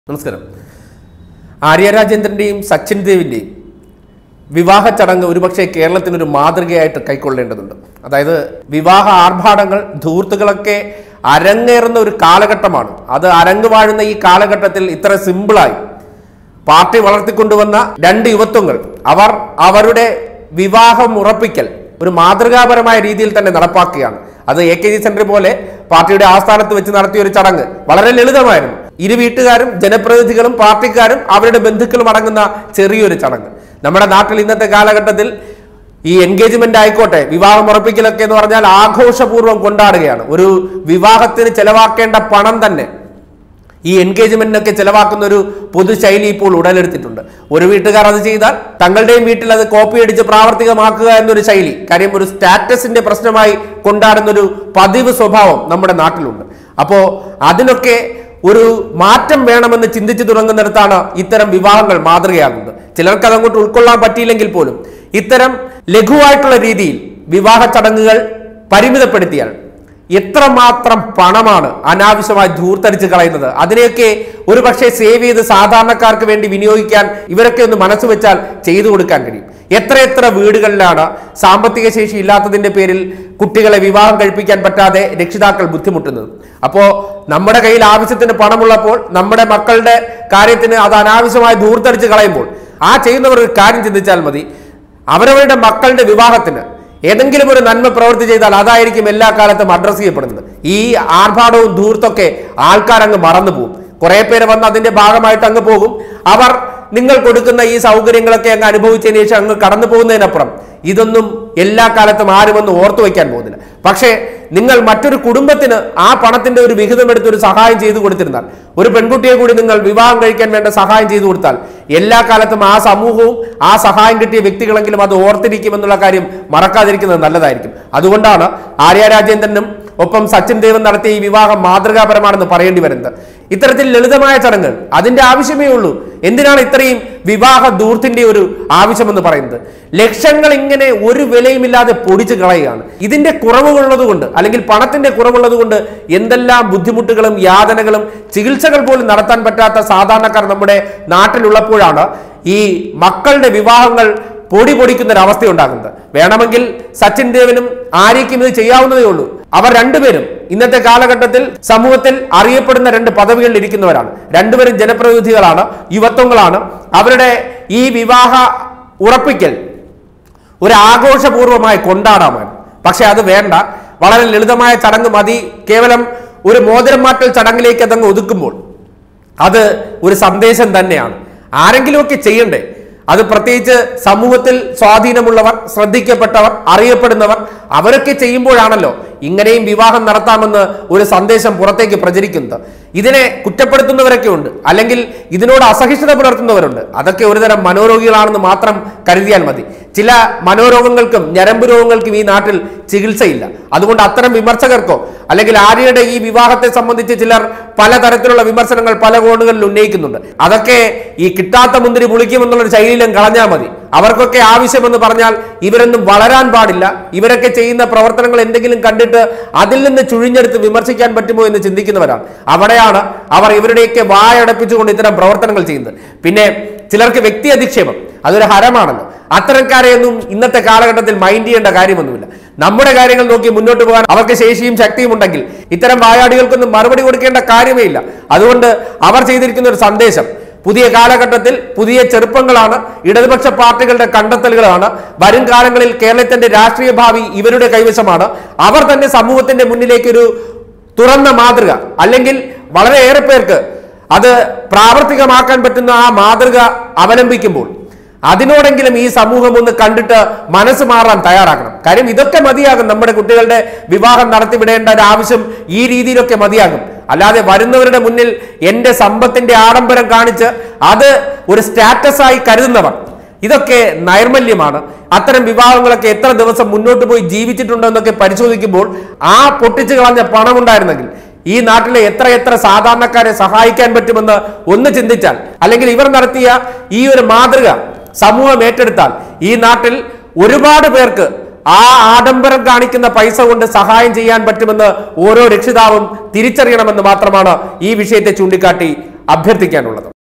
നമസ്കാരം ആര്യ രാജേന്ദ്രന്റെയും സച്ചിൻ ദേവിന്റെയും വിവാഹ ചടങ്ങ് ഒരുപക്ഷെ കേരളത്തിനൊരു മാതൃകയായിട്ട് കൈക്കൊള്ളേണ്ടതുണ്ട് അതായത് വിവാഹ ആർഭാടങ്ങൾ ധൂർത്തുകളൊക്കെ അരങ്ങേറുന്ന ഒരു കാലഘട്ടമാണ് അത് അരങ്ങ് വാഴുന്ന ഈ കാലഘട്ടത്തിൽ ഇത്ര സിമ്പിളായി പാർട്ടി വളർത്തിക്കൊണ്ടുവന്ന രണ്ട് യുവത്വങ്ങൾ അവർ അവരുടെ വിവാഹം ഉറപ്പിക്കൽ ഒരു മാതൃകാപരമായ രീതിയിൽ തന്നെ നടപ്പാക്കുകയാണ് അത് എ കെ ജി സെന്റർ പോലെ പാർട്ടിയുടെ ആസ്ഥാനത്ത് വെച്ച് നടത്തിയ ഒരു ചടങ്ങ് വളരെ ലളിതമായിരുന്നു ഇരു വീട്ടുകാരും ജനപ്രതിനിധികളും പാർട്ടിക്കാരും അവരുടെ ബന്ധുക്കളും അടങ്ങുന്ന ചെറിയൊരു ചടങ്ങ് നമ്മുടെ നാട്ടിൽ ഇന്നത്തെ കാലഘട്ടത്തിൽ ഈ എൻഗേജ്മെന്റ് ആയിക്കോട്ടെ വിവാഹം ഉറപ്പിക്കലൊക്കെ എന്ന് പറഞ്ഞാൽ ആഘോഷപൂർവ്വം കൊണ്ടാടുകയാണ് ഒരു വിവാഹത്തിന് ചെലവാക്കേണ്ട പണം തന്നെ ഈ എൻഗേജ്മെന്റിനൊക്കെ ചെലവാക്കുന്ന ഒരു പൊതുശൈലി ഇപ്പോൾ ഉടലെടുത്തിട്ടുണ്ട് ഒരു വീട്ടുകാർ അത് ചെയ്താൽ തങ്ങളുടെയും വീട്ടിൽ അത് കോപ്പി അടിച്ച് പ്രാവർത്തികമാക്കുക എന്നൊരു ശൈലി കാര്യം ഒരു സ്റ്റാറ്റസിന്റെ പ്രശ്നമായി കൊണ്ടാടുന്ന ഒരു പതിവ് സ്വഭാവം നമ്മുടെ നാട്ടിലുണ്ട് അപ്പോ അതിനൊക്കെ ഒരു മാറ്റം വേണമെന്ന് ചിന്തിച്ചു തുടങ്ങുന്നിടത്താണ് ഇത്തരം വിവാഹങ്ങൾ മാതൃകയാകുന്നത് ചിലർക്ക് അതങ്ങോട്ട് ഉൾക്കൊള്ളാൻ പറ്റിയില്ലെങ്കിൽ പോലും ഇത്തരം ലഘുവായിട്ടുള്ള രീതിയിൽ വിവാഹ ചടങ്ങുകൾ പരിമിതപ്പെടുത്തിയാൽ എത്രമാത്രം പണമാണ് അനാവശ്യമായി ധൂർത്തടിച്ച് കളയുന്നത് അതിനെയൊക്കെ ഒരു പക്ഷേ സേവ് ചെയ്ത് സാധാരണക്കാർക്ക് വേണ്ടി വിനിയോഗിക്കാൻ ഇവരൊക്കെ ഒന്ന് മനസ്സ് വെച്ചാൽ ചെയ്തു കൊടുക്കാൻ കഴിയും എത്രയെത്ര വീടുകളിലാണ് സാമ്പത്തിക ശേഷി ഇല്ലാത്തതിന്റെ പേരിൽ കുട്ടികളെ വിവാഹം കഴിപ്പിക്കാൻ പറ്റാതെ രക്ഷിതാക്കൾ ബുദ്ധിമുട്ടുന്നത് അപ്പോൾ നമ്മുടെ കയ്യിൽ ആവശ്യത്തിന് പണമുള്ളപ്പോൾ നമ്മുടെ മക്കളുടെ കാര്യത്തിന് അത് അനാവശ്യമായി ധൂർത്തടിച്ച് കളയുമ്പോൾ ആ ചെയ്യുന്നവർ ഒരു കാര്യം ചിന്തിച്ചാൽ മതി അവരവരുടെ മക്കളുടെ വിവാഹത്തിന് ഏതെങ്കിലും ഒരു നന്മ പ്രവൃത്തി ചെയ്താൽ അതായിരിക്കും എല്ലാ കാലത്തും അഡ്രസ് ചെയ്യപ്പെടുന്നത് ഈ ആർഭാടവും ധൂർത്തൊക്കെ ആൾക്കാർ അങ്ങ് മറന്നു പോകും കുറെ പേര് വന്ന് അതിന്റെ ഭാഗമായിട്ട് അങ്ങ് പോകും അവർ നിങ്ങൾ കൊടുക്കുന്ന ഈ സൗകര്യങ്ങളൊക്കെ അങ്ങ് അനുഭവിച്ചതിന് ശേഷം അങ്ങ് കടന്നു പോകുന്നതിനപ്പുറം ഇതൊന്നും എല്ലാ കാലത്തും ആരും ഒന്ന് ഓർത്തു വയ്ക്കാൻ പോകുന്നില്ല പക്ഷേ നിങ്ങൾ മറ്റൊരു കുടുംബത്തിന് ആ പണത്തിന്റെ ഒരു വിഹിതം എടുത്ത് ഒരു സഹായം ചെയ്തു കൊടുത്തിരുന്നാൽ ഒരു പെൺകുട്ടിയെ കൂടി നിങ്ങൾ വിവാഹം കഴിക്കാൻ വേണ്ട സഹായം ചെയ്തു കൊടുത്താൽ എല്ലാ കാലത്തും ആ സമൂഹവും ആ സഹായം കിട്ടിയ വ്യക്തികളെങ്കിലും അത് ഓർത്തിരിക്കുമെന്നുള്ള കാര്യം മറക്കാതിരിക്കുന്നത് നല്ലതായിരിക്കും അതുകൊണ്ടാണ് ആര്യ രാജേന്ദ്രനും ഒപ്പം സച്ചിൻ ദേവൻ നടത്തിയ ഈ വിവാഹം മാതൃകാപരമാണെന്ന് പറയേണ്ടി വരുന്നത് ഇത്തരത്തിൽ ലളിതമായ ചടങ്ങുകൾ അതിന്റെ ആവശ്യമേ ഉള്ളൂ എന്തിനാണ് ഇത്രയും വിവാഹ ദൂർത്തിന്റെ ഒരു ആവശ്യമെന്ന് പറയുന്നത് ലക്ഷങ്ങൾ ഇങ്ങനെ ഒരു വിലയുമില്ലാതെ പൊടിച്ചു കളയുകയാണ് ഇതിന്റെ കുറവുള്ളത് കൊണ്ട് അല്ലെങ്കിൽ പണത്തിന്റെ കുറവുള്ളത് കൊണ്ട് എന്തെല്ലാം ബുദ്ധിമുട്ടുകളും യാതനകളും ചികിത്സകൾ പോലും നടത്താൻ പറ്റാത്ത സാധാരണക്കാർ നമ്മുടെ നാട്ടിലുള്ളപ്പോഴാണ് ഈ മക്കളുടെ വിവാഹങ്ങൾ പൊടി പൊടിക്കുന്ന ഒരു അവസ്ഥ ഉണ്ടാകുന്നത് വേണമെങ്കിൽ സച്ചിൻ ദേവനും ആര്യയ്ക്കും ഇത് ചെയ്യാവുന്നതേ ഉള്ളൂ അവർ രണ്ടുപേരും ഇന്നത്തെ കാലഘട്ടത്തിൽ സമൂഹത്തിൽ അറിയപ്പെടുന്ന രണ്ട് പദവികളിൽ ഇരിക്കുന്നവരാണ് രണ്ടുപേരും ജനപ്രതിനിധികളാണ് യുവത്വങ്ങളാണ് അവരുടെ ഈ വിവാഹ ഉറപ്പിക്കൽ ഒരു ആഘോഷപൂർവമായി കൊണ്ടാടാമായിരുന്നു പക്ഷെ അത് വേണ്ട വളരെ ലളിതമായ ചടങ്ങ് മതി കേവലം ഒരു മോതിരം മാറ്റൽ ചടങ്ങിലേക്ക് അതങ്ങ് ഒതുക്കുമ്പോൾ അത് ഒരു സന്ദേശം തന്നെയാണ് ആരെങ്കിലുമൊക്കെ ചെയ്യണ്ടേ അത് പ്രത്യേകിച്ച് സമൂഹത്തിൽ സ്വാധീനമുള്ളവർ ശ്രദ്ധിക്കപ്പെട്ടവർ അറിയപ്പെടുന്നവർ അവരൊക്കെ ചെയ്യുമ്പോഴാണല്ലോ ഇങ്ങനെയും വിവാഹം നടത്താമെന്ന് ഒരു സന്ദേശം പുറത്തേക്ക് പ്രചരിക്കുന്നത് ഇതിനെ കുറ്റപ്പെടുത്തുന്നവരൊക്കെ ഉണ്ട് അല്ലെങ്കിൽ ഇതിനോട് അസഹിഷ്ണുത പുലർത്തുന്നവരുണ്ട് അതൊക്കെ ഒരുതരം മനോരോഗികളാണെന്ന് മാത്രം കരുതിയാൽ മതി ചില മനോരോഗങ്ങൾക്കും ഞരമ്പ് രോഗങ്ങൾക്കും ഈ നാട്ടിൽ ചികിത്സയില്ല അതുകൊണ്ട് അത്തരം വിമർശകർക്കോ അല്ലെങ്കിൽ ആര്യയുടെ ഈ വിവാഹത്തെ സംബന്ധിച്ച് ചിലർ പലതരത്തിലുള്ള വിമർശനങ്ങൾ പല കോണുകളിൽ ഉന്നയിക്കുന്നുണ്ട് അതൊക്കെ ഈ കിട്ടാത്ത മുന്തിരി പുളിക്കുമെന്നുള്ളൊരു ശൈലിയിലും കളഞ്ഞാൽ മതി അവർക്കൊക്കെ ആവശ്യമെന്ന് പറഞ്ഞാൽ ഇവരൊന്നും വളരാൻ പാടില്ല ഇവരൊക്കെ ചെയ്യുന്ന പ്രവർത്തനങ്ങൾ എന്തെങ്കിലും കണ്ടിട്ട് അതിൽ നിന്ന് ചുഴിഞ്ഞെടുത്ത് വിമർശിക്കാൻ പറ്റുമോ എന്ന് ചിന്തിക്കുന്നവരാണ് അവിടെയാണ് അവർ ഇവരുടെയൊക്കെ വായടപ്പിച്ചുകൊണ്ട് ഇത്തരം പ്രവർത്തനങ്ങൾ ചെയ്യുന്നത് പിന്നെ ചിലർക്ക് വ്യക്തി അധിക്ഷേപം അതൊരു ഹരമാണല്ലോ അത്തരക്കാരെയൊന്നും ഇന്നത്തെ കാലഘട്ടത്തിൽ മൈൻഡ് ചെയ്യേണ്ട കാര്യമൊന്നുമില്ല നമ്മുടെ കാര്യങ്ങൾ നോക്കി മുന്നോട്ട് പോകാൻ അവർക്ക് ശേഷിയും ശക്തിയും ഉണ്ടെങ്കിൽ ഇത്തരം വായാടികൾക്കൊന്നും മറുപടി കൊടുക്കേണ്ട കാര്യമേ ഇല്ല അതുകൊണ്ട് അവർ ചെയ്തിരിക്കുന്ന ഒരു സന്ദേശം പുതിയ കാലഘട്ടത്തിൽ പുതിയ ചെറുപ്പങ്ങളാണ് ഇടതുപക്ഷ പാർട്ടികളുടെ കണ്ടെത്തലുകളാണ് വരും കാലങ്ങളിൽ കേരളത്തിന്റെ രാഷ്ട്രീയ ഭാവി ഇവരുടെ കൈവശമാണ് അവർ തന്നെ സമൂഹത്തിന്റെ മുന്നിലേക്ക് ഒരു തുറന്ന മാതൃക അല്ലെങ്കിൽ വളരെയേറെ പേർക്ക് അത് പ്രാവർത്തികമാക്കാൻ പറ്റുന്ന ആ മാതൃക അവലംബിക്കുമ്പോൾ അതിനോടെങ്കിലും ഈ സമൂഹം ഒന്ന് കണ്ടിട്ട് മനസ്സ് മാറാൻ തയ്യാറാക്കണം കാര്യം ഇതൊക്കെ മതിയാകും നമ്മുടെ കുട്ടികളുടെ വിവാഹം നടത്തിവിടേണ്ട ഒരു ആവശ്യം ഈ രീതിയിലൊക്കെ മതിയാകും അല്ലാതെ വരുന്നവരുടെ മുന്നിൽ എന്റെ സമ്പത്തിന്റെ ആഡംബരം കാണിച്ച് അത് ഒരു സ്റ്റാറ്റസ് ആയി കരുതുന്നവർ ഇതൊക്കെ നൈർമല്യമാണ് അത്തരം വിവാഹങ്ങളൊക്കെ എത്ര ദിവസം മുന്നോട്ട് പോയി ജീവിച്ചിട്ടുണ്ടോ എന്നൊക്കെ പരിശോധിക്കുമ്പോൾ ആ പൊട്ടിച്ചു കളഞ്ഞ പണം ഉണ്ടായിരുന്നെങ്കിൽ ഈ നാട്ടിലെ എത്ര എത്ര സാധാരണക്കാരെ സഹായിക്കാൻ പറ്റുമെന്ന് ഒന്ന് ചിന്തിച്ചാൽ അല്ലെങ്കിൽ ഇവർ നടത്തിയ ഈ ഒരു മാതൃക സമൂഹം ഏറ്റെടുത്താൽ ഈ നാട്ടിൽ ഒരുപാട് പേർക്ക് ആ ആഡംബരം കാണിക്കുന്ന പൈസ കൊണ്ട് സഹായം ചെയ്യാൻ പറ്റുമെന്ന് ഓരോ രക്ഷിതാവും തിരിച്ചറിയണമെന്ന് മാത്രമാണ് ഈ വിഷയത്തെ ചൂണ്ടിക്കാട്ടി അഭ്യർത്ഥിക്കാനുള്ളത്